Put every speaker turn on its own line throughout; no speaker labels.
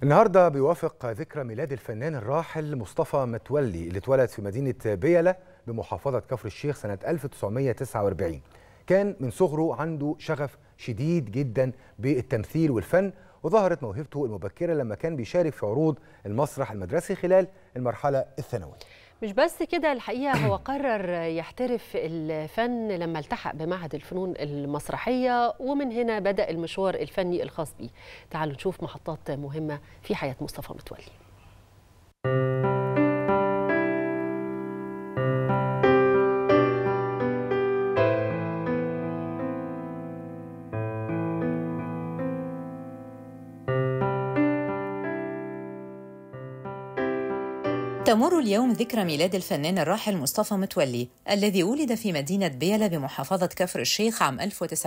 النهارده بيوافق ذكرى ميلاد الفنان الراحل مصطفى متولي اللي اتولد في مدينة بيلة بمحافظة كفر الشيخ سنة 1949 كان من صغره عنده شغف شديد جدا بالتمثيل والفن وظهرت موهبته المبكرة لما كان بيشارك في عروض المسرح المدرسي خلال المرحلة الثانوية
مش بس كده الحقيقة هو قرر يحترف الفن لما التحق بمعهد الفنون المسرحية ومن هنا بدأ المشوار الفني الخاص بيه تعالوا نشوف محطات مهمة في حياة مصطفى متولي
تمر اليوم ذكرى ميلاد الفنان الراحل مصطفى متولي الذي ولد في مدينة بيلة بمحافظة كفر الشيخ عام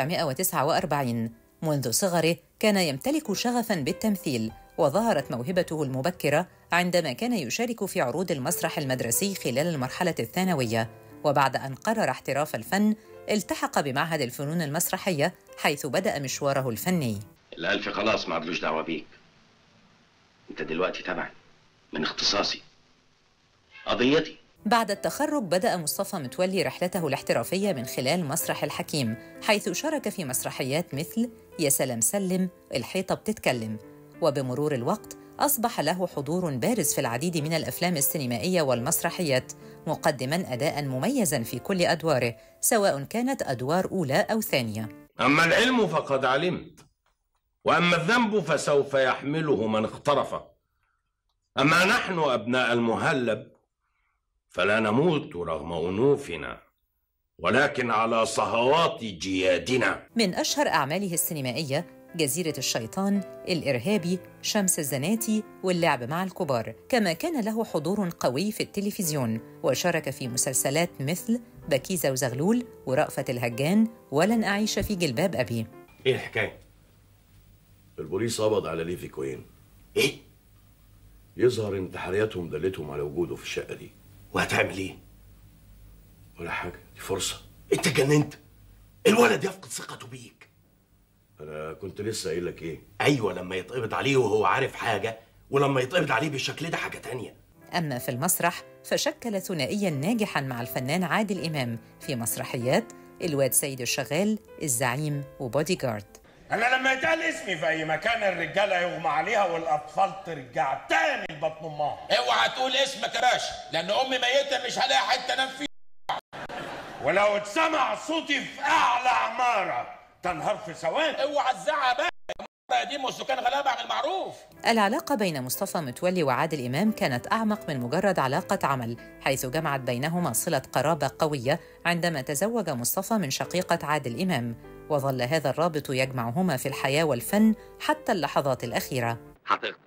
1949 منذ صغره كان يمتلك شغفا بالتمثيل وظهرت موهبته المبكرة عندما كان يشارك في عروض المسرح المدرسي خلال المرحلة الثانوية وبعد أن قرر احتراف الفن التحق بمعهد الفنون المسرحية حيث بدأ مشواره الفني
الألف خلاص ما عدلوش دعوة بيك أنت دلوقتي تبعي من اختصاصي قضيتي
بعد التخرج بدأ مصطفى متولي رحلته الاحترافية من خلال مسرح الحكيم حيث شارك في مسرحيات مثل يا سلام سلم الحيطة بتتكلم وبمرور الوقت أصبح له حضور بارز في العديد من الأفلام السينمائية والمسرحيات مقدما أداء مميزا في كل أدواره سواء كانت أدوار أولى أو ثانية
أما العلم فقد علمت وأما الذنب فسوف يحمله من اقترف أما نحن أبناء المهلب فلا نموت رغم أنوفنا ولكن على صهوات جيادنا
من أشهر أعماله السينمائية جزيرة الشيطان، الإرهابي، شمس الزناتي واللعب مع الكبار كما كان له حضور قوي في التلفزيون وشارك في مسلسلات مثل بكيزة وزغلول ورأفت الهجان ولن أعيش في جلباب أبي
إيه الحكاية؟
البوليس قبض على ليفي كوين
إيه؟
يظهر انتحارياتهم دلتهم على وجوده في الشقة دي
وهتعمل إيه؟
ولا حاجة دي فرصة
أنت جننت الولد يفقد ثقته بيك
أنا كنت لسه قايل لك إيه
أيوة لما يتقبض عليه وهو عارف حاجة ولما يتقبض عليه بالشكل ده حاجة تانية
أما في المسرح فشكل ثنائيا ناجحا مع الفنان عادل إمام في مسرحيات الواد سيد الشغال الزعيم وبودي جارد
انا لما يتقال اسمي في اي مكان الرجاله يغمى عليها والاطفال ترجع تاني لبطن امها
اوعى تقول اسمك يا باشا لان امي ميته مش هلاقي حته انام فيها
ولو اتسمع صوتي في اعلى عماره تنهار في ثواني
اوعى تزعق بقى يا دي والسكان غلابه عن المعروف
العلاقة بين مصطفى متولي وعادل إمام كانت أعمق من مجرد علاقة عمل حيث جمعت بينهما صلة قرابة قوية عندما تزوج مصطفى من شقيقة عادل إمام وظل هذا الرابط يجمعهما في الحياة والفن حتى اللحظات الأخيرة
هتغطس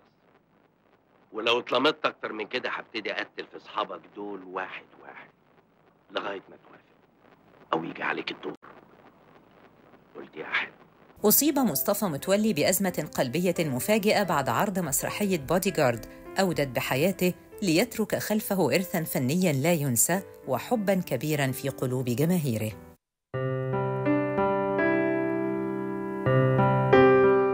ولو اتلمت أكتر من كده هبتدي أقتل في أصحابك دول واحد واحد لغاية ما توافق أو يجي عليك الدور قلت يا أحد
أصيب مصطفى متولي بأزمة قلبية مفاجئة بعد عرض مسرحية بودي جارد أودت بحياته ليترك خلفه إرثا فنيا لا ينسى وحبا كبيرا في قلوب جماهيره